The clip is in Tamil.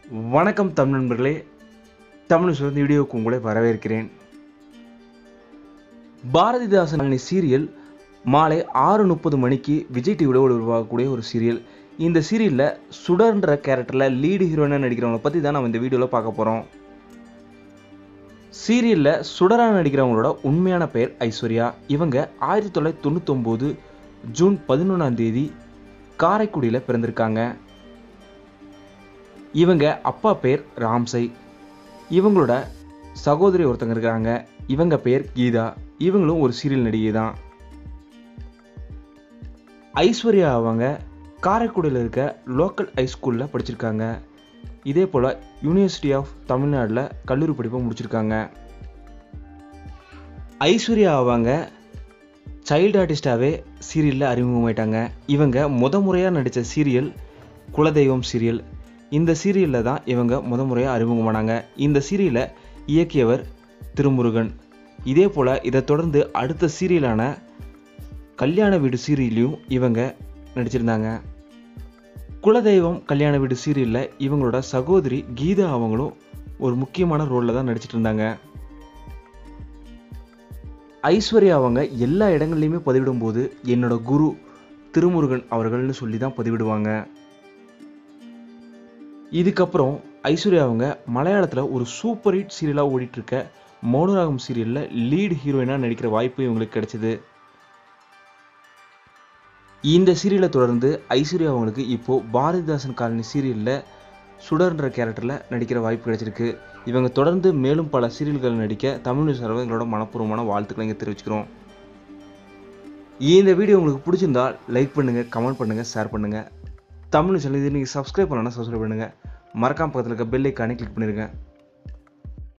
வணக்கம் தமிழ் நண்பர்களே தமிழ் சுரந்த வீடியோவுக்கு உங்களை வரவேற்கிறேன் பாரதிதாசன் சீரியல் மாலை ஆறு முப்பது மணிக்கு விஜய் டிவியில் உருவாகக்கூடிய ஒரு சீரியல் இந்த சீரியலில் சுடர்ன்ற கேரக்டரில் லீடு ஹீரோயினாக நடிக்கிறவங்கள பற்றி தான் நம்ம இந்த வீடியோவில் பார்க்க போகிறோம் சீரியலில் சுடராக நடிக்கிறவங்களோட உண்மையான பெயர் ஐஸ்வர்யா இவங்க ஆயிரத்தி தொள்ளாயிரத்தி தொண்ணூத்தொம்போது ஜூன் பதினொன்றாம் தேதி காரைக்குடியில் பிறந்திருக்காங்க இவங்க அப்பா பேர் ராம்சை இவங்களோட சகோதரி ஒருத்தங்க இருக்காங்க இவங்க பேர் கீதா இவங்களும் ஒரு சீரியல் நடிகை தான் ஐஸ்வர்யா அவங்க காரைக்குடியில் இருக்க லோக்கல் ஹைஸ்கூலில் படிச்சிருக்காங்க இதே போல் யூனிவர்சிட்டி ஆஃப் தமிழ்நாட்டில் கல்லூரி படிப்பை முடிச்சிருக்காங்க ஐஸ்வர்யா அவங்க சைல்டு ஆர்டிஸ்டாகவே சீரியலில் அறிமுகமாயிட்டாங்க இவங்க முத முறையாக நடித்த சீரியல் குலதெய்வம் சீரியல் இந்த சீரியலில் தான் இவங்க முத முறையாக அறிமுகமானாங்க இந்த சீரியலை இயக்கியவர் திருமுருகன் இதே போல் இதை தொடர்ந்து அடுத்த சீரியலான கல்யாண வீடு சீரியல்லையும் இவங்க நடிச்சிருந்தாங்க குலதெய்வம் கல்யாண வீடு சீரியலில் இவங்களோட சகோதரி கீதா அவங்களும் ஒரு முக்கியமான ரோலில் தான் நடிச்சிட்டு இருந்தாங்க ஐஸ்வர்யா அவங்க எல்லா இடங்கள்லையுமே பதிவிடும்போது என்னோட குரு திருமுருகன் அவர்கள்னு சொல்லி தான் பதிவிடுவாங்க இதுக்கப்புறம் ஐஸ்வர்யா அவங்க மலையாளத்தில் ஒரு சூப்பர் ஹிட் சீரியலாக ஓடிட்டு இருக்க மௌனராகம் சீரியலில் லீடு ஹீரோயினாக நடிக்கிற வாய்ப்பு இவங்களுக்கு கிடைச்சிது இந்த சீரியலை தொடர்ந்து ஐஸ்வர்யா அவங்களுக்கு இப்போது பாரதிதாசன் காலனி சீரியலில் சுடர்ன்ற கேரக்டரில் நடிக்கிற வாய்ப்பு கிடைச்சிருக்கு இவங்க தொடர்ந்து மேலும் பல சீரியல்கள் நடிக்க தமிழ் சார்பாக எங்களோட மனப்பூர்வமான வாழ்த்துக்களை இங்கே தெரிவிச்சுக்கிறோம் இந்த வீடியோ உங்களுக்கு பிடிச்சிருந்தா லைக் பண்ணுங்கள் கமெண்ட் பண்ணுங்கள் ஷேர் பண்ணுங்கள் தமிழ் சேனல் இது நீங்கள் சப்ஸ்கிரைப் பண்ணலன்னா சப்ஸ்கிரைப் பண்ணுங்கள் மறக்காம பக்கத்தில் இருக்க பெல் ஐக்கானே கிளிக் பண்ணிடுங்க